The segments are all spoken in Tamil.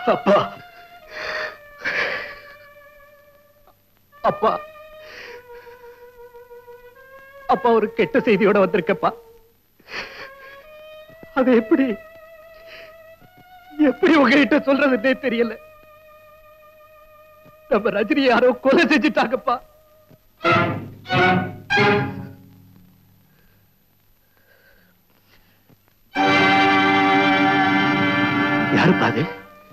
அப்பா அப்பா அப்பா ஒரு கெட்ட செய்தியோட வந்திருக்கப்பா அது எப்படி எப்படி உங்ககிட்ட சொல்றதுன்னே தெரியல நம்ம ரஜினி யாரோ கொலை செஞ்சுட்டாங்கப்பா யாருப்பா அது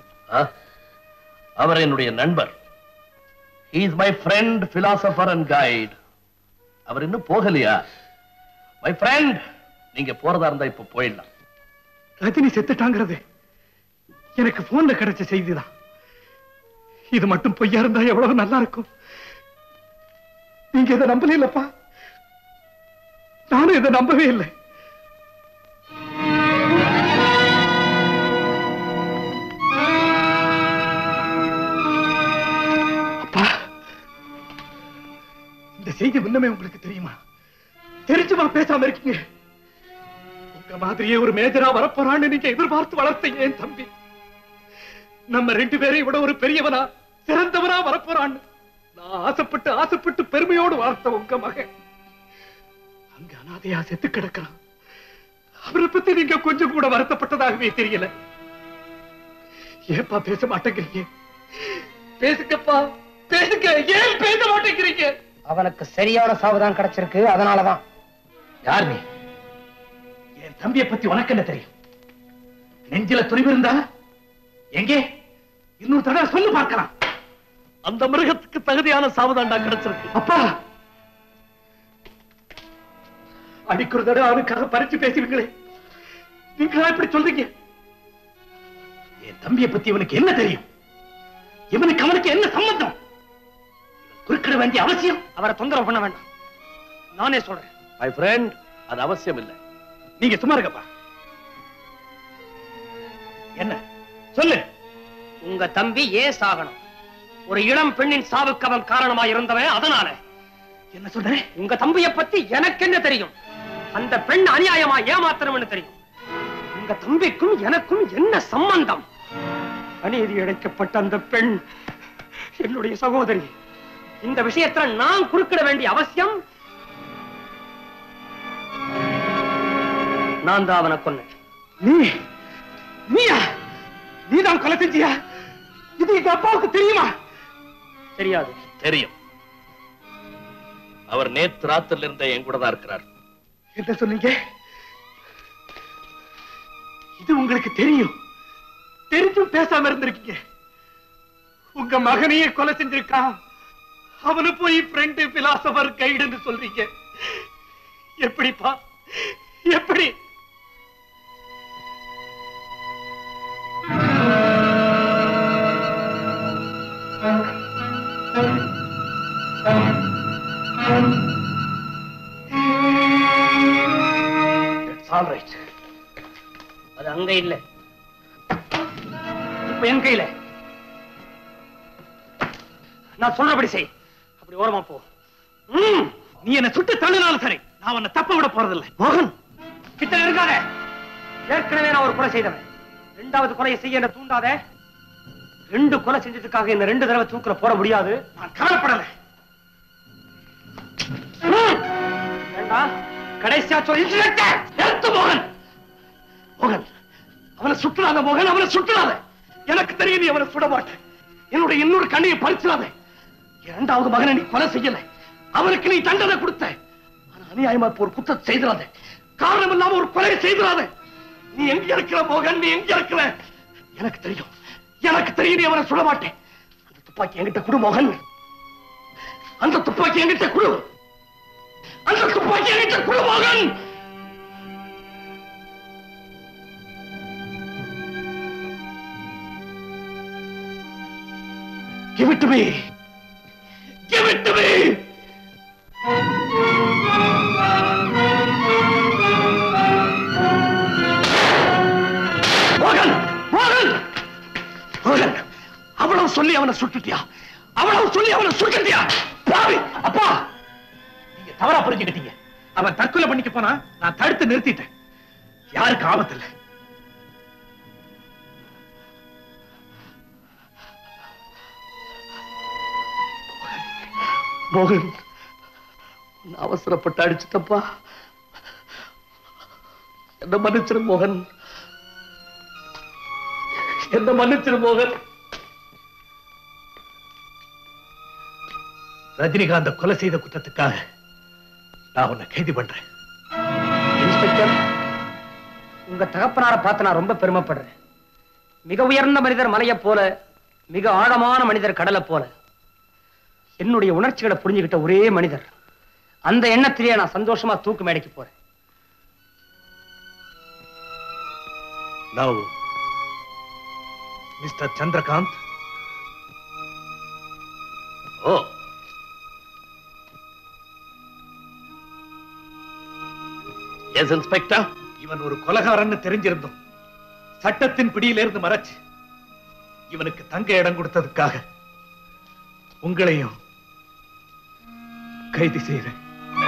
அவர் என்னுடைய நண்பர் is my friend philosopher and guide அவர் இன்னும் போகலையா மை ஃப்ரெண்ட் நீங்க போறதா இருந்தா இப்ப போயிடலாம் ரஜினி செத்துட்டாங்கிறது எனக்கு போன்ல கிடைச்ச செய்திதான் இது மட்டும் பொய்யா இருந்தா எவ்வளவு நல்லா இருக்கும் நீங்க இதை நம்பல இல்லப்பா நானும் இதை நம்பவே இல்லை அப்பா இந்த செய்தி முன்னமே உங்களுக்கு தெரியுமா தெரிஞ்சுமா பேசாம இருக்கீங்க உங்க மாதிரியே ஒரு மேஜரா வரப்போறான்னு நீங்க எதிர்பார்த்து வளர்த்தீங்க என் தம்பி நம்ம ரெண்டு பேரையும் விட ஒரு பெரியவனா சிறந்தவனா வரப்போறான்னு நான் ஆசைப்பட்டு ஆசைப்பட்டு பெருமையோடு வளர்த்த உங்க மகன் அங்க அனாதையா செத்து கிடக்கிறான் அவரை பத்தி நீங்க கொஞ்சம் கூட வருத்தப்பட்டதாகவே தெரியல ஏப்பா பேச மாட்டேங்கிறீங்க பேசுங்கப்பா பேசுங்க ஏன் பேச மாட்டேங்கிறீங்க அவனுக்கு சரியான சாவுதான் கிடைச்சிருக்கு அதனாலதான் யார் நீ என் தம்பியை பத்தி உனக்கு என்ன தெரியும் நெஞ்சில துணிவு இருந்தா எங்கே இன்னொரு தடவை சொல்லு பார்க்கலாம் அந்த மிருகத்துக்கு தகுதியான சாவுதாண்டா கிடைச்சிருக்கு அப்பா அடிக்கிற தடவை அவனுக்காக பறிச்சு பேசுவீங்களே நீங்களா இப்படி சொல்றீங்க என் தம்பியை பத்தி இவனுக்கு என்ன தெரியும் இவனுக்கு அவனுக்கு என்ன சம்பந்தம் இவன் குறுக்கிட வேண்டிய அவசியம் அவரை தொந்தரவு பண்ண வேண்டாம் நானே சொல்றேன் மை ஃப்ரெண்ட் அது அவசியம் இல்லை நீங்க சும்மா இருக்கப்பா என்ன சொல்லு உங்க தம்பி ஏன் சாகணும் ஒரு இளம் பெண்ணின் சாவுக்கு அவன் காரணமா இருந்தவன் அதனால என்ன சொல்ற உங்க தம்பியை பத்தி எனக்கு என்ன தெரியும் அந்த பெண் அநியாயமா ஏமாத்தணும்னு தெரியும் உங்க தம்பிக்கும் எனக்கும் என்ன சம்பந்தம் அநீதி இழைக்கப்பட்ட அந்த பெண் என்னுடைய சகோதரி இந்த விஷயத்துல நான் குறுக்கிட வேண்டிய அவசியம் நான் தான் அவனை கொன்னேன் நீ நீயா நீதான் கொலை செஞ்சியா இது எங்க அப்பாவுக்கு தெரியுமா தெரியாது தெரியும் அவர் நேத்து ராத்திரில இருந்தே என் கூட தான் இருக்கிறார் என்ன சொன்னீங்க இது உங்களுக்கு தெரியும் தெரிஞ்சும் பேசாம இருந்திருக்கீங்க உங்க மகனையே கொலை செஞ்சிருக்கான் அவனு போய் ஃப்ரெண்டு பிலாசபர் கைடுன்னு சொல்றீங்க எப்படிப்பா எப்படி ஆல் ரைட் அது அங்க இல்ல இப்ப என் கையில நான் சொல்றபடி செய் அப்படி ஓரமா போ ம், நீ என்ன சுட்டு தள்ளினாலும் சரி நான் உன்னை தப்ப விட போறதில்லை மோகன் கிட்ட இருக்காத ஏற்கனவே நான் ஒரு கொலை செய்தவன் ரெண்டாவது கொலையை செய்ய என்ன தூண்டாத ரெண்டு கொலை செஞ்சதுக்காக என்ன ரெண்டு தடவை தூக்குல போட முடியாது நான் கவலைப்படல ம், வேண்டாம் கடைசியா சொல்லி நிறுத்து மோகன் மோகன் அவனை சுட்டுறாத மோகன் அவனை சுட்டுறாத எனக்கு தெரியும் நீ அவனை சுட மாட்டேன் என்னுடைய இன்னொரு கண்ணையை பறிச்சிடாத இரண்டாவது மகனை நீ கொலை செய்யல அவனுக்கு நீ தண்டனை கொடுத்த ஆனா அநியாயமா இப்ப ஒரு குத்தத்தை செய்திடாத காரணம் இல்லாம ஒரு கொலை செய்திடாத நீ எங்க இருக்கிற மோகன் நீ எங்க இருக்கிற எனக்கு தெரியும் எனக்கு தெரியும் நீ அவனை சுட மாட்டேன் அந்த துப்பாக்கி என்கிட்ட கொடு மோகன் அந்த துப்பாக்கி என்கிட்ட கொடு அந்த துப்பாக்கி என்கிட்ட கொடு மோகன் Give it to me. Give it to me. மோகன் மோகன் மோகன் அவ்வளவு சொல்லி அவனை சுட்டுட்டியா அவ்வளவு சொல்லி அவனை சுட்டுட்டியா பாவி அப்பா நீங்க தவறா புரிஞ்சுக்கிட்டீங்க அவன் தற்கொலை பண்ணிக்க போனா நான் தடுத்து நிறுத்திட்டேன் யாருக்கு ஆபத்து இல்லை மோகன் உன்னை அவசரப்பட்டு அடிச்சிட்டப்பா என்ன மன்னிச்சிரு மோகன் என்ன மன்னிச்சிரு மோகன் ரஜினிகாந்த கொலை செய்த குற்றத்துக்காக நான் உன்னை கைது பண்றேன் இன்ஸ்பெக்டர் உங்க தகப்பனாரை பார்த்து நான் ரொம்ப பெருமைப்படுறேன் மிக உயர்ந்த மனிதர் மலையைப் போல மிக ஆழமான மனிதர் கடலை போல என்னுடைய உணர்ச்சிகளை புரிஞ்சுக்கிட்ட ஒரே மனிதர் அந்த எண்ணத்திலேயே நான் சந்தோஷமா தூக்கு மேடைக்கு போறேன் now mister Chandrakant oh yes inspector இவன் ஒரு கொலகாரன்னு தெரிஞ்சிருந்தோம் சட்டத்தின் பிடியிலிருந்து மறைச்சு இவனுக்கு தங்க இடம் கொடுத்ததுக்காக உங்களையும் கைது செய்றேன்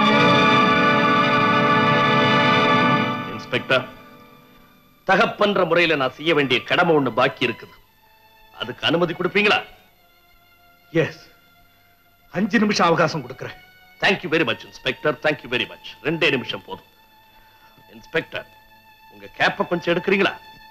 இன்ஸ்பெக்டர் தகப்பன்ற முறையில நான் செய்ய வேண்டிய கடமை ஒண்ணு பாக்கி இருக்குது அதுக்கு அனுமதி கொடுப்பீங்களா எஸ் அஞ்சு நிமிஷம் அவகாசம் கொடுக்கிறேன் thank you very much inspector thank you very much ரெண்டே நிமிஷம் போதும் இன்ஸ்பெக்டர் உங்க கேப்ப கொஞ்சம் எடுக்கிறீங்களா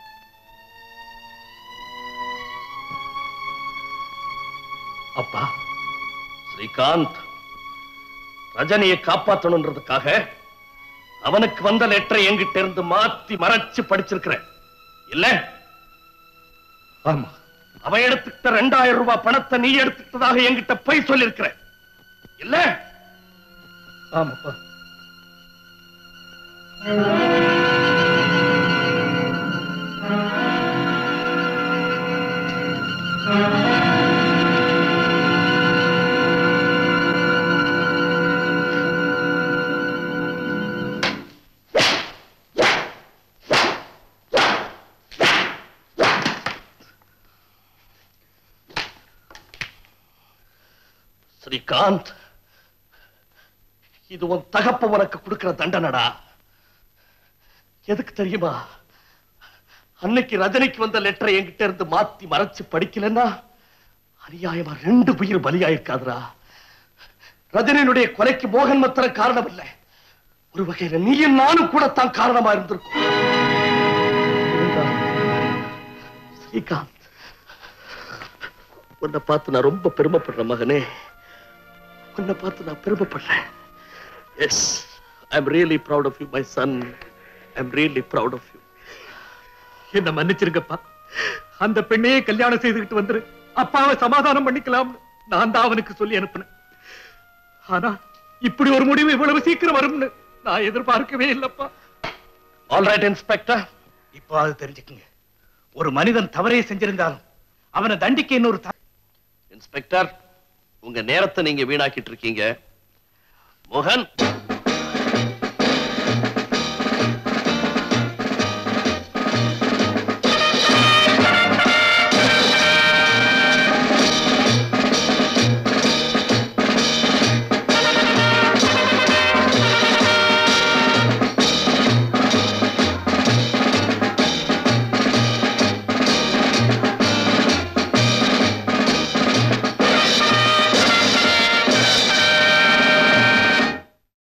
அப்பா ஸ்ரீகாந்த் ரஜினியை காப்பாத்தணுன்றதுக்காக அவனுக்கு வந்த லெட்டரை என்கிட்ட இருந்து மாத்தி மறைச்சு படிச்சிருக்கிறேன் இல்ல ஆமா அவன் எடுத்துக்கிட்ட ரெண்டாயிரம் ரூபாய் பணத்தை நீ எடுத்துக்கிட்டதாக என்கிட்ட போய் சொல்லிருக்கிற இல்ல ஆமாப்பா ஸ்ரீகாந்த் இது உன் தகப்ப உனக்கு கொடுக்கிற தண்டனடா எதுக்கு தெரியுமா அன்னைக்கு ரஜினிக்கு வந்த லெட்டரை என்கிட்ட இருந்து மாத்தி மறைச்சு படிக்கலன்னா அநியாயமா ரெண்டு உயிர் பலியாயிருக்காதுடா ரஜினியினுடைய கொலைக்கு மோகன் மத்திர காரணம் இல்லை ஒரு வகையில நீயும் நானும் கூட தான் காரணமா இருந்திருக்கும் இருந்தாலும், ஸ்ரீகாந்த் உன்னை பார்த்து நான் ரொம்ப பெருமைப்படுறேன் மகனே உன்னை பார்த்து நான் பெருமைப்படுறேன் yes I am really proud of you my son I am really proud of you என்ன மன்னிச்சிருங்கப்பா அந்த பெண்ணையே கல்யாணம் செய்துகிட்டு வந்துரு அப்பாவை சமாதானம் பண்ணிக்கலாம் நான் தான் அவனுக்கு சொல்லி அனுப்பினேன் ஆனா இப்படி ஒரு முடிவு இவ்வளவு சீக்கிரம் வரும்னு நான் எதிர்பார்க்கவே இல்லப்பா ஆல் ரைட் இன்ஸ்பெக்டர் இப்போ அது தெரிஞ்சுக்குங்க ஒரு மனிதன் தவறே செஞ்சிருந்தாலும் அவனை தண்டிக்க இன்னொரு த- இன்ஸ்பெக்டர் உங்க நேரத்தை நீங்க வீணாக்கிட்டு இருக்கீங்க மோகன்